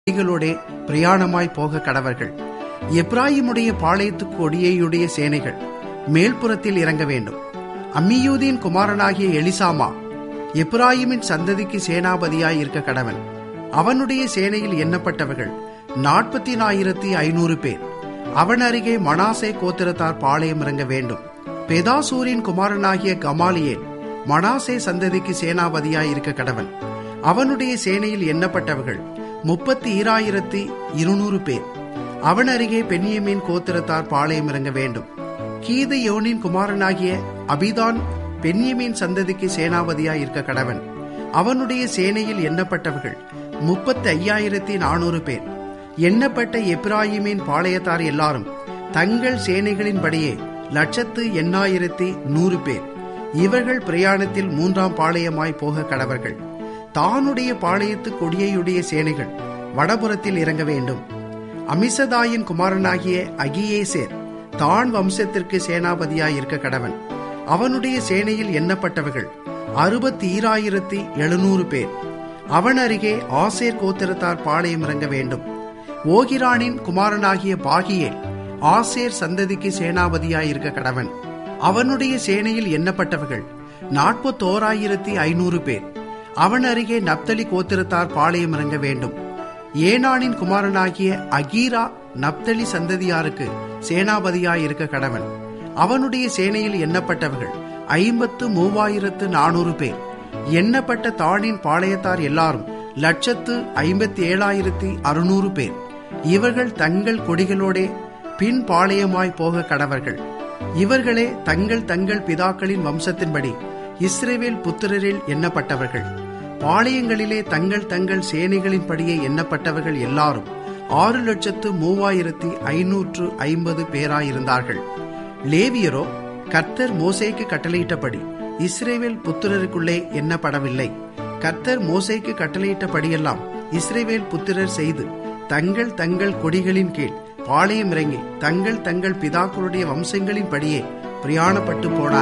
கொடிகளோடே பிரயாணமாய் போக கடவர்கள் எப்ராயிமுடைய பாளையத்து கொடியையுடைய சேனைகள் மேல்புறத்தில் இறங்க வேண்டும் அம்மியூதின் குமாரனாகிய எலிசாமா எப்ராயிமின் சந்ததிக்கு சேனாபதியாய் இருக்க கடவன் அவனுடைய சேனையில் எண்ணப்பட்டவர்கள் நாற்பத்தினாயிரத்தி ஐநூறு பேர் அவன் அருகே மனாசே கோத்திரத்தார் பாளையம் இறங்க வேண்டும் பெதாசூரின் குமாரனாகிய கமாலியேல் மனாசே சந்ததிக்கு சேனாபதியாய் இருக்க கடவன் அவனுடைய சேனையில் எண்ணப்பட்டவர்கள் முப்பத்தி ஈராயிரத்தி இருநூறு பேர் அவன் அருகே பென்னியமின் கோத்திரத்தார் பாளையம் இறங்க வேண்டும் கீத யோனின் குமாரனாகிய அபிதான் பென்யமின் சந்ததிக்கு சேனாபதியாய் இருக்க கடவன் அவனுடைய சேனையில் எண்ணப்பட்டவர்கள் முப்பத்தி ஐயாயிரத்தி நானூறு பேர் எண்ணப்பட்ட எப்ராயிமின் பாளையத்தார் எல்லாரும் தங்கள் சேனைகளின்படியே லட்சத்து எண்ணாயிரத்தி நூறு பேர் இவர்கள் பிரயாணத்தில் மூன்றாம் பாளையமாய் போக கடவர்கள் தானுடைய பாளையத்து கொடியையுடைய சேனைகள் வடபுறத்தில் இறங்க வேண்டும் அமிசதாயின் குமாரனாகிய அகியேசேர் தான் வம்சத்திற்கு சேனாபதியாய் இருக்க கடவன் அவனுடைய சேனையில் எண்ணப்பட்டவர்கள் அறுபத்தி ஈராயிரத்தி எழுநூறு பேர் அவன் அருகே ஆசேர் கோத்திரத்தார் பாளையம் இறங்க வேண்டும் ஓகிரானின் குமாரனாகிய பாகியேல் ஆசேர் சந்ததிக்கு சேனாபதியாய் இருக்க கடவன் அவனுடைய சேனையில் எண்ணப்பட்டவர்கள் நாற்பத்தோராயிரத்தி ஐநூறு பேர் அவன் அருகே நப்தலி கோத்திரத்தார் பாளையம் இறங்க வேண்டும் ஏனானின் குமாரனாகிய அகீரா நப்தலி சந்ததியாருக்கு சேனாபதியாய் இருக்க கடவன் அவனுடைய சேனையில் எண்ணப்பட்டவர்கள் ஐம்பத்து மூவாயிரத்து நானூறு பேர் எண்ணப்பட்ட தானின் பாளையத்தார் எல்லாரும் லட்சத்து ஐம்பத்தி ஏழாயிரத்தி அறுநூறு பேர் இவர்கள் தங்கள் கொடிகளோடே பின் பாளையமாய் போக கடவர்கள் இவர்களே தங்கள் தங்கள் பிதாக்களின் வம்சத்தின்படி இஸ்ரேவேல் புத்திரரில் எண்ணப்பட்டவர்கள் பாளையங்களிலே தங்கள் தங்கள் சேனைகளின்படியே எண்ணப்பட்டவர்கள் எல்லாரும் ஆறு லட்சத்து மூவாயிரத்தி ஐநூற்று ஐம்பது பேராயிருந்தார்கள் லேவியரோ கர்த்தர் மோசேக்கு கட்டளையிட்டபடி இஸ்ரேவேல் புத்திரருக்குள்ளே எண்ணப்படவில்லை கர்த்தர் மோசேக்கு கட்டளையிட்டபடியெல்லாம் இஸ்ரேவேல் புத்திரர் செய்து தங்கள் தங்கள் கொடிகளின் கீழ் பாளையம் இறங்கி தங்கள் தங்கள் பிதாக்களுடைய வம்சங்களின்படியே பிரயாணப்பட்டு போனார்